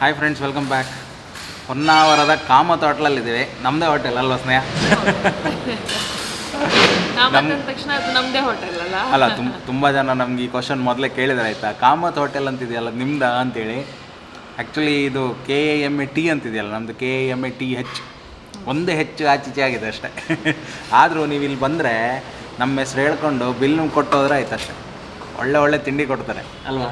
Hi friends welcome back ಹೊನ್ನಾವರದ ಕಾಮತ್ ಹೋಟ್ಲಲ್ಲಿದ್ದೀವಿ ನಮ್ಮದೇ ಹೋಟೆಲ್ ಅಲ್ವಾ ಸ್ನೇಹ ಕಾಮತ್ ನಮ್- ಅಂದ ತಕ್ಷಣ ಅದು ನಮ್ದೇ ಹೋಟೆಲ್ ಅಲ್ಲ ಅಲ್ಲ ತುಂಬ ತುಂಬ ಜನ ನಮ್ಗೆ ಈ ಕ್ವಶನ್ ಮೊದಲೇ ಕೇಳಿದ್ರೆ ಆಯ್ತಾ ಕಾಮತ್ ಹೋಟೆಲ್ ಅಂತಿದೆಯಲ್ಲ ನಿಮ್ದ ಅಂತೇಳಿ ಆ್ಯಕ್ಚುಲಿ ಇದು K A M A T ಅಂತಿದೆಯಲ್ಲ ನಮ್ಮದು K A M A T H ಒಂದೇ ಹೆಚ್ಚು ಆಚೀಚೆ ಆಗಿದೆ ಅಷ್ಟೇ ಆದರೂ ನೀವು ಇಲ್ಲಿ ಬಂದರೆ ನಮ್ಮ ಹೆಸ್ರು ಹೇಳ್ಕೊಂಡು ಬಿಲ್ ಕೊಟ್ಟೋದ್ರೆ ಆಯ್ತು ಅಷ್ಟೇ ಒಳ್ಳೆ ಒಳ್ಳೆ ತಿಂಡಿ ಕೊಡ್ತಾರೆ ಅಲ್ವಾ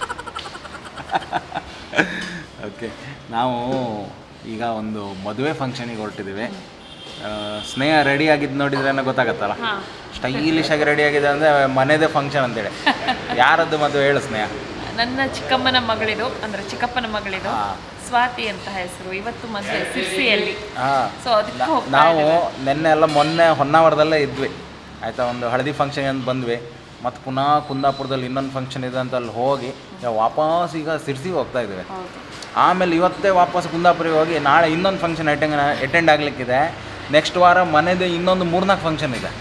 ಓಕೆ ನಾವು ಈಗ ಒಂದು ಮದುವೆ ಫಂಕ್ಷನಿಗೆ ಹೊರಟಿದ್ದೀವಿ ಆ, ಸ್ನೇಹ ರೆಡಿ ಆಗಿದ್ದು ನೋಡಿದ್ರೆ ಗೊತ್ತಾಗತ್ತಲ್ಲ ಹಾ ಸ್ಟೈಲಿಶ್ ಆಗಿ ರೆಡಿ ಆಗಿದೆ ಅಂದರೆ ಮನೆದೇ ಫಂಕ್ಷನ್ ಅಂತೇಳಿ ಯಾರದ್ದು ಮದುವೆ ಹೇಳು ಸ್ನೇಹ ನನ್ನ ಚಿಕ್ಕಮ್ಮನ ಮಗಳಿದು ಅಂದ್ರೆ ಚಿಕ್ಕಪ್ಪನ ಮಗಳಿದು ಹಾ. ಸ್ವಾತಿ ಅಂತ ಹೆಸರು ಇವತ್ತು ಮದುವೆ ಸಿರ್ಸಿಯಲ್ಲಿ ಹಾಂ ಸೊ ಅದಕ್ಕೆ ಹೋಗ್ತಾ ನಾವು ಇದ್ದೇವೆ. ನಿನ್ನೆ ಎಲ್ಲ ಮೊನ್ನೆ ಹೊನ್ನಾವರದಲ್ಲೇ ಇದ್ವಿ ಆಯಿತಾ ಒಂದು ಹಳದಿ ಫಂಕ್ಷನ್ ಅಂತ ಬಂದ್ವಿ ಮತ್ತು ಪುನಃ ಕುಂದಾಪುರದಲ್ಲಿ ಇನ್ನೊಂದು ಫಂಕ್ಷನ್ ಇದೆ ಅಂತ ಅಲ್ಲಿ ಹೋಗಿ ಈಗ ವಾಪಸ್ ಈಗ ಸಿರ್ಸಿಗೆ ಹೋಗ್ತಾ ಇದ್ದೀವಿ ಹೌದು ಆಮೇಲೆ ಇವತ್ತೇ ವಾಪಸ್ ಕುಂದಾಪುರಿಗೆ ಹೋಗಿ ನಾಳೆ ಇನ್ನೊಂದು ಫಂಕ್ಷನ್ ಅಟೆಂಡ್ ಅಟೆಂಡ್ ಆಗಲಿಕ್ಕಿದೆ ನೆಕ್ಸ್ಟ್ ವಾರ ಮನೆದು ಇನ್ನೊಂದು ಮೂರ್ನಾಲ್ಕು ಫಂಕ್ಷನ್ ಇದೆ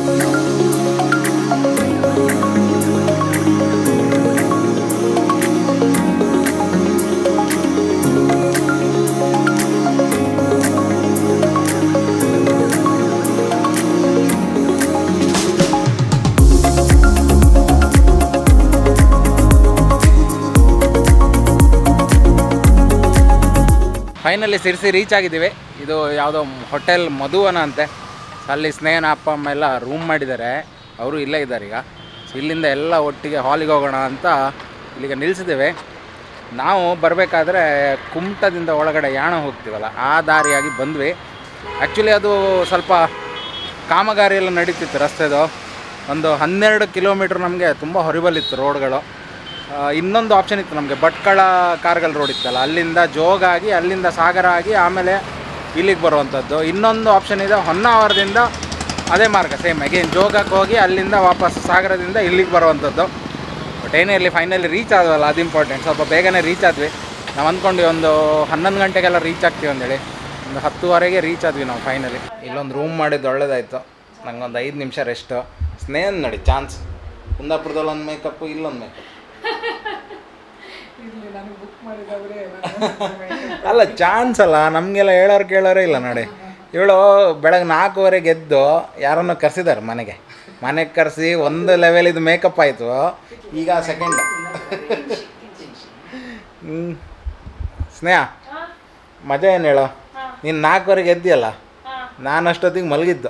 ಫೈನಲಿ ಸಿರ್ಸಿ ರೀಚ್ ಆಗಿದ್ದೀವಿ ಇದು ಯಾವುದೋ ಹೋಟೆಲ್ ಮಧುವನ ಅಂತೆ ಅಲ್ಲಿ ಸ್ನೇಹನ ಅಪ್ಪ ಅಮ್ಮ ಎಲ್ಲ ರೂಮ್ ಮಾಡಿದ್ದಾರೆ ಅವರು ಇಲ್ಲೇ ಇದ್ದಾರೆ ಈಗ ಸೊ ಇಲ್ಲಿಂದ ಎಲ್ಲ ಒಟ್ಟಿಗೆ ಹಾಲಿಗೆ ಹೋಗೋಣ ಅಂತ ಇಲ್ಲಿಗೆ ನಿಲ್ಲಿಸಿದ್ದೇವೆ ನಾವು ಬರಬೇಕಾದ್ರೆ ಕುಮಟದಿಂದ ಒಳಗಡೆ ಯಾಣ ಹೋಗ್ತೀವಲ್ಲ ಆ ದಾರಿಯಾಗಿ ಬಂದ್ವಿ ಆ್ಯಕ್ಚುಲಿ ಅದು ಸ್ವಲ್ಪ ಕಾಮಗಾರಿ ಎಲ್ಲ ನಡೀತಿತ್ತು ರಸ್ತೆದು ಒಂದು ಹನ್ನೆರಡು ಕಿಲೋಮೀಟ್ರ್ ನಮಗೆ ತುಂಬ ಹೊರಿಬಲ್ ಇತ್ತು ರೋಡ್ಗಳು ಆ, ಇನ್ನೊಂದು ಆಪ್ಷನ್ ಇತ್ತು ನಮಗೆ ಭಟ್ಕಳ ಕಾರ್ಗಲ್ ರೋಡ್ ಇತ್ತಲ್ಲ ಅಲ್ಲಿಂದ ಜೋಗ ಆಗಿ ಅಲ್ಲಿಂದ ಸಾಗರ ಆಗಿ ಆಮೇಲೆ ಇಲ್ಲಿಗೆ ಬರುವಂಥದ್ದು ಇನ್ನೊಂದು ಆಪ್ಷನ್ ಇದೆ ಹೊನ್ನಾವರದಿಂದ ಅದೇ ಮಾರ್ಗ ಸೇಮ್ ಅಗೇನ್ ಜೋಗಕ್ಕೆ ಹೋಗಿ ಅಲ್ಲಿಂದ ವಾಪಸ್ ಸಾಗರದಿಂದ ಇಲ್ಲಿಗೆ ಬರುವಂಥದ್ದು ಬಟ್ ಏನೇ ಇರಲಿ ಫೈನಲಿ ರೀಚ್ ಆದವಲ್ಲ ಅದು ಇಂಪಾರ್ಟೆಂಟ್ ಸ್ವಲ್ಪ ಬೇಗನೆ ರೀಚ್ ಆದ್ವಿ ನಾವು ಅಂದ್ಕೊಂಡ್ವಿ ಒಂದು ಹನ್ನೊಂದು ಗಂಟೆಗೆಲ್ಲ ರೀಚ್ ಆಗ್ತೀವಿ ಅಂದೇಳಿ ಒಂದು ಹತ್ತುವರೆಗೆ ರೀಚ್ ಆದ್ವಿ ನಾವು ಫೈನಲಿ ಇಲ್ಲೊಂದು ರೂಮ್ ಮಾಡಿದ್ದು ಒಳ್ಳೇದಾಯಿತು ನಂಗೊಂದು ಐದು ನಿಮಿಷ ರೆಸ್ಟು ಸ್ನೇಹ ನೋಡಿ ಚಾನ್ಸ್ ಕುಂದಾಪುರದಲ್ಲಿ ಒಂದು ಮೇಕಪ್ಪು ಇಲ್ಲೊಂದು ಮೇಕಪ್ ಅಲ್ಲ ಚಾನ್ಸ್ ಅಲ್ಲ ನಮಗೆಲ್ಲ ಹೇಳೋರು ಕೇಳೋರೇ ಇಲ್ಲ ನೋಡಿ ಇವಳು ಬೆಳಗ್ಗೆ ನಾಲ್ಕೂವರೆಗೆ ಎದ್ದು ಯಾರನ್ನು ಕರೆಸಿದ್ದಾರೆ ಮನೆಗೆ ಮನೆಗೆ ಕರೆಸಿ ಒಂದು ಲೆವೆಲ್ ಇದು ಮೇಕಪ್ ಆಯಿತು ಈಗ ಸೆಕೆಂಡ್ ಹ್ಞೂ ಸ್ನೇಹ ಮಜಾ ಏನು ಹೇಳು ನೀನು ನಾಲ್ಕುವರೆಗೆ ಎದ್ದಿಯಲ್ಲ ನಾನು ಅಷ್ಟೊತ್ತಿಗೆ ಮಲಗಿದ್ದು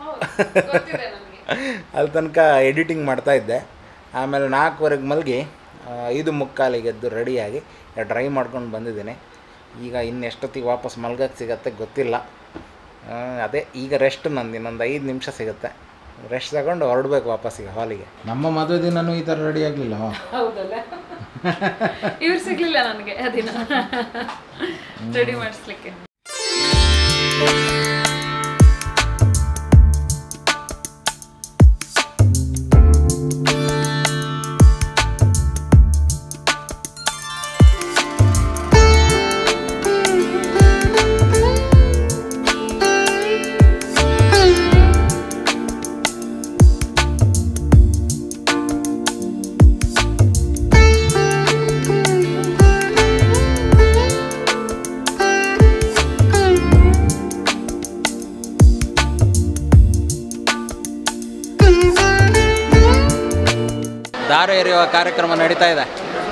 ಅಲ್ಲಿ ತನಕ ಎಡಿಟಿಂಗ್ ಮಾಡ್ತಾ ಇದ್ದೆ ಆಮೇಲೆ ನಾಲ್ಕುವರೆಗೆ ಮಲಗಿ ಆ, ಐದು ಮುಕ್ಕಾಲಿಗೆ ಎದ್ದು ರೆಡಿಯಾಗಿ ಡ್ರೈ ಮಾಡ್ಕೊಂಡು ಬಂದಿದ್ದೀನಿ ಈಗ ಇನ್ನೆಷ್ಟೊತ್ತಿಗೆ ವಾಪಸ್ ಮಲ್ಗಕ್ಕೆ ಸಿಗತ್ತೆ ಗೊತ್ತಿಲ್ಲ ಆ, ಅದೇ ಈಗ ರೆಸ್ಟ್ ನಂದು ಇನ್ನೊಂದು ಐದು ನಿಮಿಷ ಸಿಗುತ್ತೆ ರೆಸ್ಟ್ ತಗೊಂಡು ಹೊರಡ್ಬೇಕು ವಾಪಸ್ ಈಗ ಹಾಲಿಗೆ ನಮ್ಮ ಮದುವೆ ದಿನನೂ ಈ ಥರ ರೆಡಿ ಆಗಲಿಲ್ಲ ಹೌದಲ್ಲ ಇವ್ರು ಸಿಗ್ಲಿಲ್ಲ ನನಗೆ ಆ ದಿನ ರೆಡಿ ಮಾಡಿಸ್ಲಿಕ್ಕೆ ದಾರ ಎರೆಯುವ ಕಾರ್ಯಕ್ರಮ ನಡೀತಾ ಇದೆ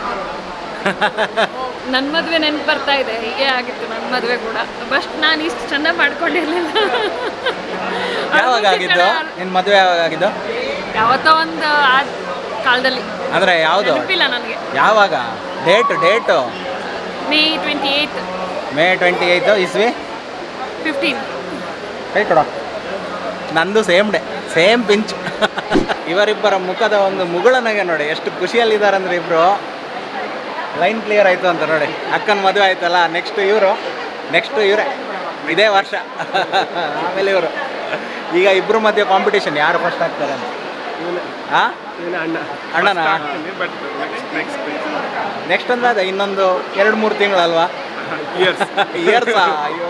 ನನ್ನ ಮದುವೆ ನೆನ್ಪು ಬರ್ತಾ ಇದೆ ಹೀಗೆ ಆಗಿತ್ತು ನನ್ನ ಮದುವೆ ಕೂಡ ಬಟ್ ನಾನು ಇಷ್ಟು ಚೆಂದ ಮಾಡ್ಕೊಂಡಿರ್ಲಿಲ್ಲ ಯಾವಾಗ ಆಗಿದ್ದು ನಿನ್ನ ಮದುವೆ ಯಾವಾಗ ಆಗಿದ್ದು ಯಾವತ್ತೋ ಒಂದು ಆ ಕಾಲದಲ್ಲಿ ಅಂದರೆ ಯಾವುದು ನೆನಪಿಲ್ಲ ನನಗೆ ಯಾವಾಗ date date May twenty eight May twenty eight ಇಸ್ವಿ ಫಿಫ್ಟೀನ್ ಕೈ ಕೊಡೋ ನಂದು ಸೇಮ್ ಡೇ ಸೇಮ್ ಪಿಂಚ್ ಇವರಿಬ್ಬರ ಮುಖದ ಒಂದು ಮುಗುಳನಗೆ ನೋಡಿ ಎಷ್ಟು ಖುಷಿಯಲ್ಲಿದ್ದಾರೆ ಅಂದ್ರೆ ಇಬ್ಬರು ಲೈನ್ ಕ್ಲಿಯರ್ ಆಯಿತು ಅಂತ ನೋಡಿ ಅಕ್ಕನ ಮದುವೆ ಆಯ್ತಲ್ಲ ನೆಕ್ಸ್ಟ್ ಇವರು ನೆಕ್ಸ್ಟ್ ಇವರೇ ಇದೇ ವರ್ಷ ಆಮೇಲೆ ಇವರು ಈಗ ಇಬ್ಬರು ಮಧ್ಯೆ ಕಾಂಪಿಟೇಷನ್ ಯಾರು ಫಸ್ಟ್ ಆಗ್ತಾರೆ ಅಂತ ಹಾಂ ಅಣ್ಣನಾ ನೆಕ್ಸ್ಟ್ ಅಂದ್ರೆ ಅದೇ ಇನ್ನೊಂದು ಎರಡು ಮೂರು ತಿಂಗಳಲ್ವಾ ಇಯರ್ಸಾ ಅಯ್ಯೋ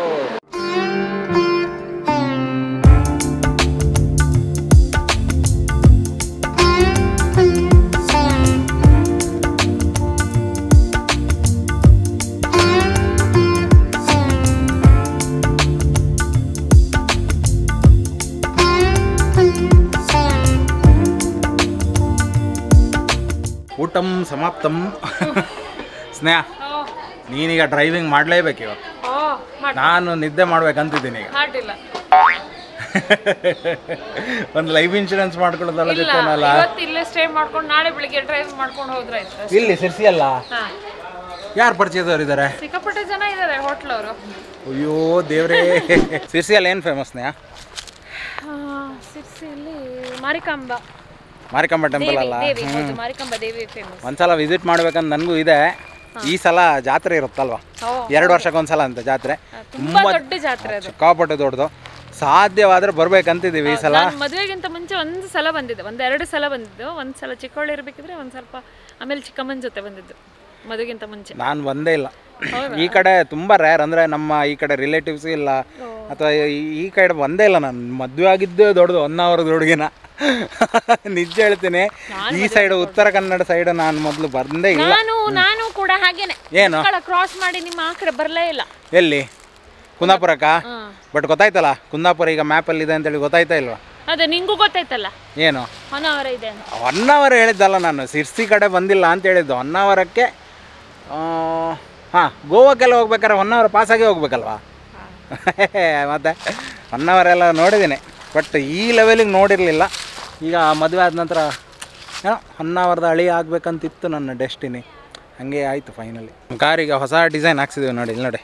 Thank you. ಊಟಂ ಸಮಾಪ್ತಂ ಸ್ನೇಹ ನೀನೀಗ ಡ್ರೈವಿಂಗ್ ಮಾಡಲೇಬೇಕು ಇವಾಗ ಓ ಮಾಡ್ ನಾನು ನಿದ್ದೆ ಮಾಡ್ಬೇಕಂತಿದ್ದೀನಿ ಈಗ ಮಾಡಿಲ್ಲ ಒಂದು ಲೈಫ್ ಇನ್ಶೂರೆನ್ಸ್ ಮಾಡ್ಕೊಳ್ಳೋದಲ್ಲ ಇಲ್ಲ ಜೊತೆನಲ್ಲ ಇವತ್ತು ಇಲ್ಲೇ ಸ್ಟೇ ಮಾಡ್ಕೊಂಡು ನಾಳೆ ಬೆಳಿಗ್ಗೆ ಡ್ರೈವ್ ಮಾಡ್ಕೊಂಡು ಹೋದ್ರಾಯ್ತು ಇಲ್ಲಿ ಸಿರ್ಸಿ ಅಲ್ಲ ಹಾ ಯಾರು ಪರಿಚಯದವ್ರು ಇದ್ದಾರೆ ಸಿಕ್ಕಾಪಟ್ಟೆ ಜನ ಇದ್ದಾರೆ ಹೋಟ್ಲ್ ಅವರು ಅಯ್ಯೋ ದೇವ್ರೇ ಸಿರ್ಸಿಯಲ್ಲಿ ಏನು ಫೇಮಸ್ ಸ್ನೇಹ ಸಿರ್ಸಿಯಲ್ಲಿ ಮಾರಿಕಾಂಬ ಮಾರಿಕಂಬ ಟೆಂಪಲ್ ದೇವಿ ಅಲ್ಲ ದೇವಿ ಹೌದು ಮಾರಿಕಾಂಬ ದೇವಿ ಫೇಮಸ್ ಒಂದ್ಸಲ ವಿಸಿಟ್ ಮಾಡ್ಬೇಕಂತ ನನಗೂ ಇದೆ ಈ ಸಲ ಜಾತ್ರೆ ಇರುತ್ತಲ್ವಾ ಓ ಎರಡು ವರ್ಷಕ್ಕೊಂದ್ಸಲ ಅಂತ ಜಾತ್ರೆ ತುಂಬಾ ದೊಡ್ಡ ಜಾತ್ರೆ ಅದು ಸಿಕ್ಕಾಪಟ್ಟೆ ದೊಡ್ಡದು ಸಾಧ್ಯವಾದ್ರೆ ಬರ್ಬೇಕಂತಿದ್ದೀವಿ ಈ ಸಲ ನಾನು ಮದುವೆಗಿಂತ ಮುಂಚೆ ಒಂದು ಸಲ ಬಂದಿದ್ದೆ ಒಂದು ಎರಡು ಸಲ ಬಂದಿದ್ದು ಒಂದು ಸಲ ಚಿಕ್ಕವಳು ಇರಬೇಕಿದ್ರೆ ಒಂದು ಸ್ವಲ್ಪ ಆಮೇಲೆ ಚಿಕ್ಕಮ್ಮನ ಜೊತೆ ಬಂದಿದ್ದು ಮದುವೆಗಿಂತ ಮುಂಚೆ ನಾನು ಬಂದೇ ಇಲ್ಲ ಈ ಕಡೆ ತುಂಬ ರೇರ್ ಅಂದರೆ ನಮ್ಮ ಈ ಕಡೆ ರಿಲೇಟಿವ್ಸ್ ಇಲ್ಲ ಅಥವಾ ಈ- ಈ ಕಡೆ ಬಂದೇ ಇಲ್ಲ ನಾನು ಮದುವೆ ಆಗಿದ್ದೇ ದೊಡ್ಡದು ಒನ್ ಅವರ್ದ ಹುಡುಗಿನ ನಿಜ ಹೇಳ್ತೀನಿ ಈ ಸೈಡ್ ಉತ್ತರ ಕನ್ನಡ ಸೈಡ್ ನಾನು ಮೊದಲು ಬಂದೇ ಇಲ್ಲ ನಾನು ನಾನು ಕೂಡ ಹಾಗೇನೆ ಏನು ಕ್ರಾಸ್ ಮಾಡಿ ನಿಮ್ಮ ಆ ಕಡೆ ಬರಲೇ ಇಲ್ಲ ಎಲ್ಲಿ ಕುಂದಾಪುರಕ್ಕ ಹಾ. ಬಟ್ ಗೊತ್ತಾಯ್ತಲ್ಲ ಕುಂದಾಪುರ ಈಗ ಮ್ಯಾಪಲ್ಲಿ ಇದೆ ಅಂತೇಳಿ ಗೊತ್ತಾಯ್ತಾ ಇಲ್ವಾ ಅದೇ ನಿಂಗೂ ಗೊತ್ತಾಯ್ತಲ್ಲ ಏನು ಹೊನ್ನಾವರ ಇದೆ ಅಂತ ಒನ್ ಅವರ್ ಹೇಳಿದ್ದಲ್ಲ ನಾನು ಸಿರ್ಸಿ ಕಡೆ ಬಂದಿಲ್ಲ ಅಂತ ಹೇಳಿದ್ದು ಒನ್ ಅವರಕ್ಕೆ ಹಾಂ ಗೋವಾಕ್ಕೆಲ್ಲ ಹೋಗ್ಬೇಕಾದ್ರೆ ಒನ್ ಅವರ್ ಪಾಸಾಗಿ ಹೋಗ್ಬೇಕಲ್ವಾ ಮತ್ತೆ ಒನ್ ಅವರ್ ಎಲ್ಲ ನೋಡಿದ್ದೀನಿ ಬಟ್ ಈ ಲೆವೆಲಿಗೆ ನೋಡಿರಲಿಲ್ಲ ಈಗ ಮದುವೆ ಆದ ನಂತರ ಏನೋ ಒನ್ ಅವರ್ದ ಹಳಿ ಆಗ್ಬೇಕಂತಿತ್ತು ನನ್ನ ಡೆಸ್ಟಿನಿ ಹಾಗೆ ಆಯಿತು ಫೈನಲಿ ಕಾರಿಗೆ ಹೊಸ ಡಿಸೈನ್ ಹಾಕ್ಸಿದ್ದೀವಿ ನೋಡಿ ಇಲ್ಲಿ ನೋಡಿ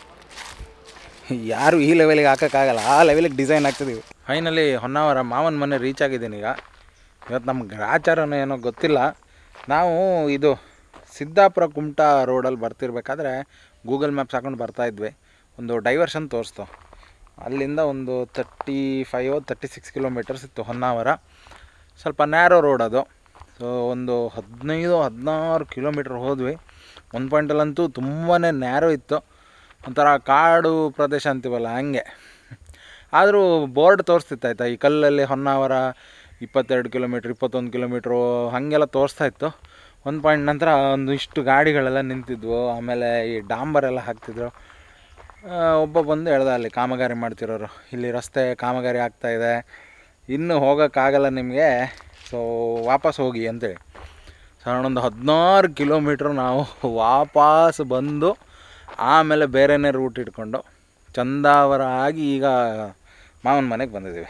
ಯಾರು ಈ ಲೆವೆಲಿಗೆ ಹಾಕೋಕ್ಕಾಗಲ್ಲ ಆ ಲೆವೆಲಿಗೆ ಡಿಸೈನ್ ಹಾಕ್ತಿದ್ದೀವಿ ಫೈನಲಿ ಹೊನ್ನಾವರ ಮಾವನ ಮನೆ ರೀಚ್ ಆಗಿದ್ದೀನಿ ಈಗ ಇವತ್ತು ನಮ್ಗೆ ಗ್ರಾಚಾರನೋ ಏನೋ ಗೊತ್ತಿಲ್ಲ ನಾವು ಇದು ಸಿದ್ದಾಪುರ ಕುಮಟಾ ರೋಡಲ್ಲಿ ಬರ್ತಿರ್ಬೇಕಾದ್ರೆ ಗೂಗಲ್ ಮ್ಯಾಪ್ಸ್ ಹಾಕೊಂಡು ಬರ್ತಾ ಇದ್ವಿ ಒಂದು ಡೈವರ್ಷನ್ ತೋರಿಸ್ತು ಅಲ್ಲಿಂದ ಒಂದು thirty five thirty six kilometres ಇತ್ತು ಹೊನ್ನಾವರ ಸ್ವಲ್ಪ ನ್ಯಾರೋ ರೋಡ್ ಅದು ಸೊ ಒಂದು ಹದಿನೈದು ಹದಿನಾರು ಕಿಲೋಮೀಟ್ರ್ ಹೋದ್ವಿ ಒಂದು ಪಾಯಿಂಟಲ್ಲಂತೂ ತುಂಬಾ ನ್ಯಾರೋ ಇತ್ತು ಒಂಥರ ಕಾಡು ಪ್ರದೇಶ ಅಂತೀವಲ್ಲ ಹಂಗೆ ಆದರೂ ಬೋರ್ಡ್ ತೋರಿಸ್ತಿತ್ತು ಆಯ್ತಾ ಈ ಕಲ್ಲಲ್ಲಿ ಹೊನ್ನಾವರ ಇಪ್ಪತ್ತೆರಡು ಕಿಲೋಮೀಟ್ರ್ ಇಪ್ಪತ್ತೊಂದು ಕಿಲೋಮೀಟ್ರು ಹಾಗೆಲ್ಲ ತೋರಿಸ್ತಾ ಇತ್ತು ಒಂದು ಪಾಯಿಂಟ್ ನಂತರ ಒಂದು ಇಷ್ಟು ಗಾಡಿಗಳೆಲ್ಲ ನಿಂತಿದ್ವು ಆಮೇಲೆ ಈ ಡಾಂಬರ್ ಎಲ್ಲ ಹಾಕ್ತಿದ್ರು ಆ, ಒಬ್ಬ ಬಂದು ಹೇಳ್ದ ಅಲ್ಲಿ ಕಾಮಗಾರಿ ಮಾಡ್ತಿರೋರು ಇಲ್ಲಿ ರಸ್ತೆ ಕಾಮಗಾರಿ ಆಗ್ತಾ ಇದೆ ಇನ್ನು ಹೋಗೋಕ್ಕಾಗಲ್ಲ ನಿಮಗೆ ಸೊ ವಾಪಸ್ ಹೋಗಿ ಅಂತೇಳಿ ಸೊ ಒಂದು ಹದಿನಾರು ಕಿಲೋಮೀಟ್ರ್ ನಾವು ವಾಪಸ್ ಬಂದು ಆಮೇಲೆ ಬೇರೆನೇ ರೂಟ್ ಇಟ್ಕೊಂಡು ಚಂದಾವರ ಆಗಿ ಈಗ ಮಾವನ ಮನೆಗೆ ಬಂದಿದ್ದೀವಿ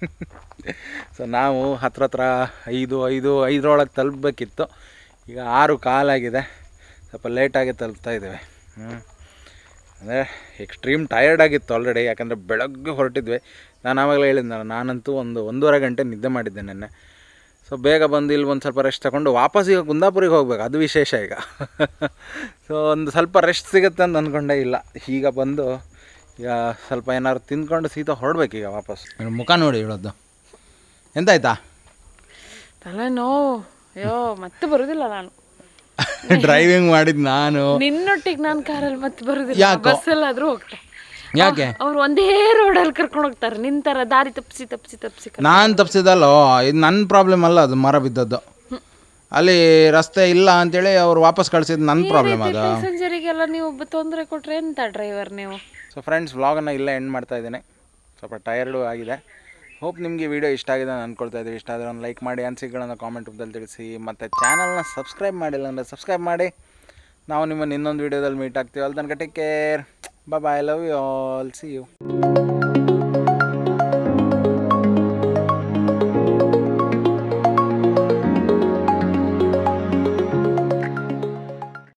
ಸೊ ನಾವು ಹತ್ರ ಹತ್ರ ಐದು ಐದು ಐದರೊಳಗೆ ತಲುಪಬೇಕಿತ್ತು ಈಗ ಆರು ಕಾಲಾಗಿದೆ ಸ್ವಲ್ಪ ಲೇಟಾಗಿ ತಲುಪ್ತಾ ಇದ್ದೇವೆ ಹ್ಞೂ ಅಂದರೆ ಎಕ್ಸ್ಟ್ರೀಮ್ ಟಯರ್ಡ್ ಆಗಿತ್ತು ಆಲ್ರೆಡಿ ಯಾಕಂದರೆ ಬೆಳಗ್ಗೆ ಹೊರಟಿದ್ವಿ ನಾನು ಆವಾಗಲೇ ಹೇಳಿದ್ನಲ್ಲ ನಾನಂತೂ ಒಂದು ಒಂದೂವರೆ ಗಂಟೆ ನಿದ್ದೆ ಮಾಡಿದ್ದೆ ನೆನ್ನೆ ಸೊ ಬೇಗ ಬಂದು ಇಲ್ಲಿ ಒಂದು ಸ್ವಲ್ಪ ರೆಸ್ಟ್ ತಗೊಂಡು ವಾಪಸ್ ಈಗ ಕುಂದಾಪುರಿಗೆ ಹೋಗ್ಬೇಕು ಅದು ವಿಶೇಷ ಈಗ ಸೊ ಒಂದು ಸ್ವಲ್ಪ ರೆಸ್ಟ್ ಸಿಗುತ್ತೆ ಅಂತ ಅಂದ್ಕೊಂಡೇ ಇಲ್ಲ ಈಗ ಬಂದು ಈಗ ಸ್ವಲ್ಪ ಏನಾದ್ರು ತಿಂದ್ಕೊಂಡು ಸೀದಾ ಹೊರಡ್ಬೇಕು ಈಗ ವಾಪಸ್ ಮುಖ ನೋಡಿ ಹೇಳೋದು ಎಂತಾಯ್ತಾ ತಲೆ ನೋವು ಅಯ್ಯೋ ಮತ್ತೆ ಬರುದಿಲ್ಲ ನಾನು ಡ್ರೈವಿಂಗ್ ಮಾಡಿದ್ದು ನಾನು ನಿನ್ನೊಟ್ಟಿಗೆ ನಾನು ಕಾರಲ್ಲಿ ಮತ್ತೆ ಬರುದಿಲ್ಲ ಯಾಕೋ? ಬಸ್ಸಲ್ಲಾದ್ರೂ ಹೋಗ್ತೆ ಯಾಕೆ ಅವ್ರು ಒಂದೇ ರೋಡಲ್ಲಿ ಕರ್ಕೊಂಡು ಹೋಗ್ತಾರೆ ನಿಂತರ ದಾರಿ ತಪ್ಪಿಸಿ ತಪ್ಪಿಸಿ ತಪ್ಪಿಸಿ ನಾನು ತಪ್ಪಿಸಿದಲ್ಲೋ ಇದು ನನ್ನ ಪ್ರಾಬ್ಲಮ್ ಅಲ್ಲ ಅದು ಮರ ಬಿದ್ದದ್ದು ಅಲ್ಲಿ ರಸ್ತೆ ಇಲ್ಲ ಅಂತೇಳಿ ಅವ್ರು ವಾಪಸ್ ಕಳಿಸಿದ್ದು ನನ್ನ ಪ್ರಾಬ್ಲಮ್ ಅದು ಪ್ಯಾಸೆಂಜರಿಗೆಲ್ಲ ನೀವು ತೊಂದರೆ ಕೊಟ್ರೆ ಎಂತ ಡ್ರೈವರ್ ನೀವು ಸೊ ಫ್ರೆಂಡ್ಸ್ ವ್ಲಾಗನ್ನು ಇಲ್ಲೇ ಎಂಡ್ ಮಾಡ್ತಾ ಇದ್ದೀನಿ ಸ್ವಲ್ಪ ಟಯರ್ಡು ಆಗಿದೆ ಹೋಪ್ ನಿಮಗೆ ವಿಡಿಯೋ ಇಷ್ಟ ಆಗಿದೆ ನಾನು ಅಂದ್ಕೊಳ್ತಾ ಇದ್ದೀವಿ ಇಷ್ಟ ಆದರೆ ಒಂದು ಲೈಕ್ ಮಾಡಿ ಅನಿಸಿಕೆಗಳನ್ನು ಕಾಮೆಂಟ್ ರೂಪದಲ್ಲಿ ತಿಳಿಸಿ ಮತ್ತು ಚಾನಲ್ನ ಸಬ್ಸ್ಕ್ರೈಬ್ ಮಾಡಿಲ್ಲ ಅಂದರೆ ಸಬ್ಸ್ಕ್ರೈಬ್ ಮಾಡಿ ನಾವು ನಿಮ್ಮನ್ನು ಇನ್ನೊಂದು ವೀಡಿಯೋದಲ್ಲಿ ಮೀಟ್ ಆಗ್ತೀವಿ ಅಲ್ಲಿ ತನಕ take care bye love you all see you